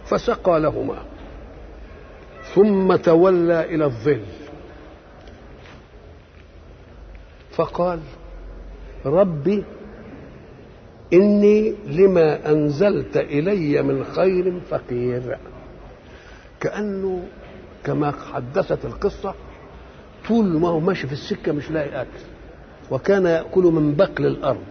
فسقى لهما ثم تولى الى الظل فقال ربي اني لما انزلت الي من خير فقير كانه كما حدثت القصه طول ما هو ماشي في السكه مش لاقي اكل وكان ياكل من بقل الارض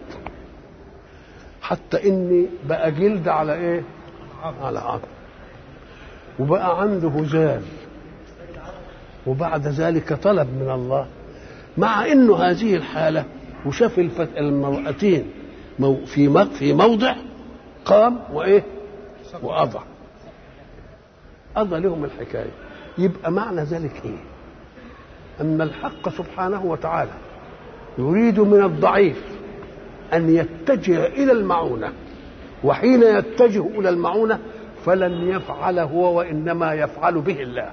حتى اني بقى جلد على ايه على عظم وبقى عنده هزال وبعد ذلك طلب من الله مع انه هذه الحاله وشاف الفت... المرأتين مو... في م... في موضع قام وايه وأضع أضى لهم الحكاية يبقى معنى ذلك ايه أن الحق سبحانه وتعالى يريد من الضعيف أن يتجه إلى المعونة وحين يتجه إلى المعونة فلن يفعل هو وإنما يفعل به الله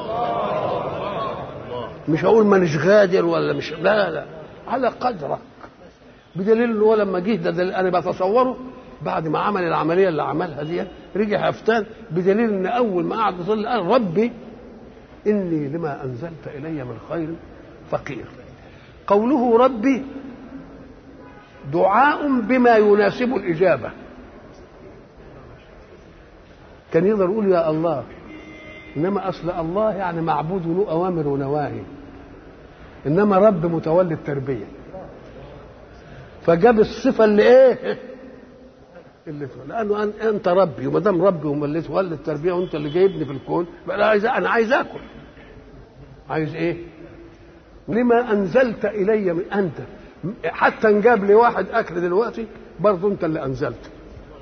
مش هقول مانيش غادر ولا مش لا لا على قدرك بدليل ان هو لما جه ده دليل انا بتصوره بعد ما عمل العمليه اللي عملها دي رجع هفتان بدليل ان اول ما قعد يصلي قال ربي اني لما انزلت الي من خير فقير قوله ربي دعاء بما يناسب الاجابه كان يقدر يقول يا الله انما اصل الله يعني معبود له اوامر ونواهي انما رب متولي التربيه فجاب الصفه اللي ايه اللي لانه انت ربي وما دام ربي ومليت تولي التربيه وانت اللي جايبني في الكون بقى انا عايز انا عايز اكل عايز ايه لما انزلت الي من انت حتى انجاب لي واحد اكل دلوقتي برضه انت اللي انزلت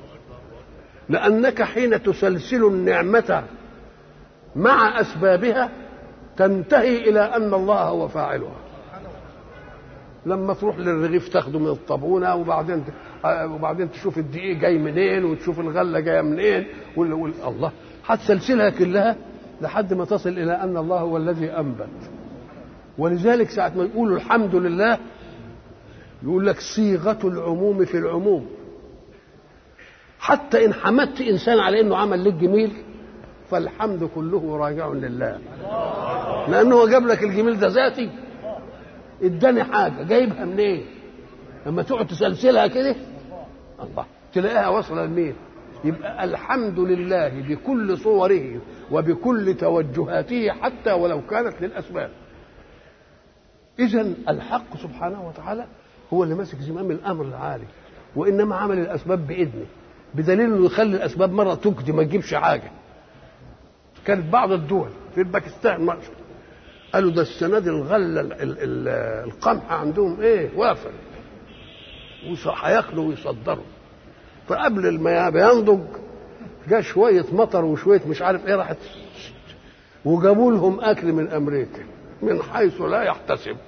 لانك حين تسلسل النعمه مع اسبابها تنتهي الى ان الله هو فاعلها لما تروح للرغيف تاخده من الطابونه وبعدين وبعدين تشوف الدقيق جاي منين وتشوف الغله جايه منين وال... وال... الله هتسلسلها كلها لحد ما تصل الى ان الله هو الذي انبت ولذلك ساعه ما يقولوا الحمد لله يقول لك صيغه العموم في العموم حتى ان حمدت انسان على انه عمل لك جميل فالحمد كله راجع لله لانه هو جاب لك الجميل ده ذاتي اداني حاجه جايبها منين إيه؟ لما تقعد تسلسلها كده الله تلاقيها واصله لمين يبقى الحمد لله بكل صوره وبكل توجهاته حتى ولو كانت للاسباب اذا الحق سبحانه وتعالى هو اللي ماسك زمام الامر العالي وانما عمل الاسباب باذنه بدليل انه يخلي الاسباب مره تجدي ما تجيبش حاجه كانت بعض الدول في باكستان قالوا ده السنه دي الغله القمح عندهم ايه وافر وهياكلوا ويصدروا فقبل ما ينضج جاء شويه مطر وشويه مش عارف ايه راحت وجابوا لهم اكل من امريكا من حيث لا يحتسب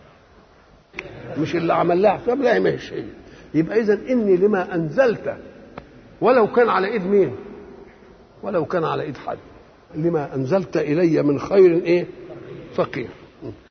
مش اللي عمل لها حساب لا مش هي يبقى اذا اني لما انزلت ولو كان على ايد مين ولو كان على ايد حد لما انزلت الي من خير ايه فقير